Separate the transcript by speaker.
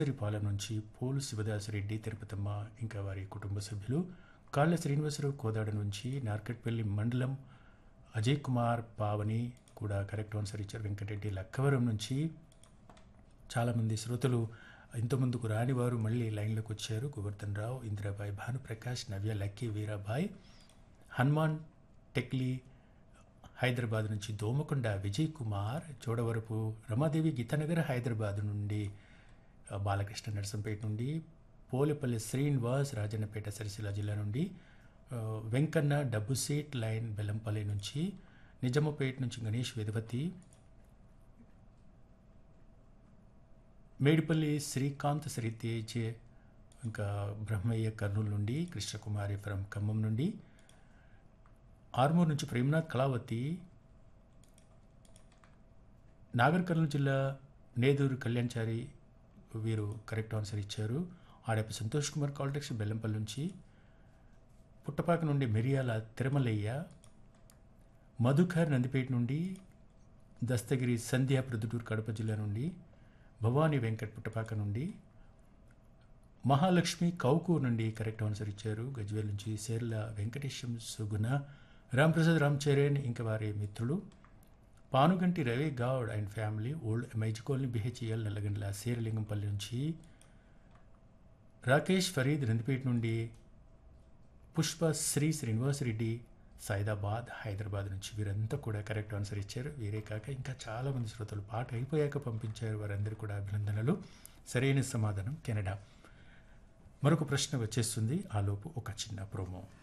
Speaker 1: పాలెం నుంచి పోలు శివదాసరెడ్డి తిరుపతమ్మ ఇంకా వారి కుటుంబ సభ్యులు కాళ్ళ శ్రీనివాసరావు కోదాడ నుంచి నార్కట్పల్లి మండలం అజయ్ కుమార్ పావని కూడా కరెక్ట్ ఆన్సర్ ఇచ్చారు వెంకటరెడ్డి లక్కవరం నుంచి చాలామంది శ్రోతలు ఇంతకుముందుకు రాని వారు మళ్ళీ లైన్లోకి వచ్చారు గోవర్ధన్ రావు ఇందిరాబాయ్ భానుప్రకాష్ నవ్య లక్కీ వీరాబాయ్ హనుమాన్ టెక్లీ హైదరాబాద్ నుంచి దోమకొండ విజయ్ కుమార్ చోడవరపు రమాదేవి గీతానగర్ హైదరాబాద్ నుండి ఆ, బాలకృష్ణ నర్సంపేట నుండి పోలేపల్లి శ్రీనివాస్ రాజన్నపేట సిరిసిల్ల జిల్లా నుండి ఆ, వెంకన్న డబ్బు సీట్ లైన్ బెల్లంపల్లి నుంచి నిజామాపేట నుంచి గణేష్ వేదవతి మేడిపల్లి శ్రీకాంత్ శ్రీతేజ్ ఇంకా బ్రహ్మయ్య కర్నూలు నుండి కృష్ణకుమారి ఫ్రమ్ ఖమ్మం నుండి ఆర్మూర్ నుంచి ప్రేమనాథ్ కళావతి నాగర్ కర్నూలు జిల్లా నేదూరు కళ్యాణ్చారి వీరు కరెక్ట్ ఆన్సర్ ఇచ్చారు ఆడపి సంతోష్ కుమార్ కాల్టెక్స్ బెల్లంపల్లి నుంచి పుట్టపాక నుండి మిరియాల తిరుమలయ్య మధుకర్ నందిపేట నుండి దస్తగిరి సంధ్య ప్రొద్దుటూరు కడప జిల్లా నుండి భవానీ వెంకట్ పుట్టపాక నుండి మహాలక్ష్మి కౌకూర్ నుండి కరెక్ట్ ఆన్సర్ ఇచ్చారు గజ్వేల్ నుంచి సేర్ల వెంకటేశం సుగుణ రాంప్రసాద్ రామ్ చరణ్ ఇంకా వారి మిత్రులు Panuganti Ravi Goud and family old MIG colony BHEL Nallagandla Serilingampally నుంచి రాకేష్ ఫరీద్ రందిపేట నుండి పుష్ప శ్రీ శ్రీనివాసరెడ్డి సైదాబాద్ హైదరాబాద్ నుంచి వీరంతా కూడా కరెక్ట్ ఆన్సర్ ఇచ్చారు వీరే కాక ఇంకా చాలామంది శ్రోతలు పాట అయిపోయాక పంపించారు వారందరూ కూడా అభినందనలు సరైన సమాధానం కెనడా మరొక ప్రశ్న వచ్చేస్తుంది ఆలోపు ఒక చిన్న ప్రోమో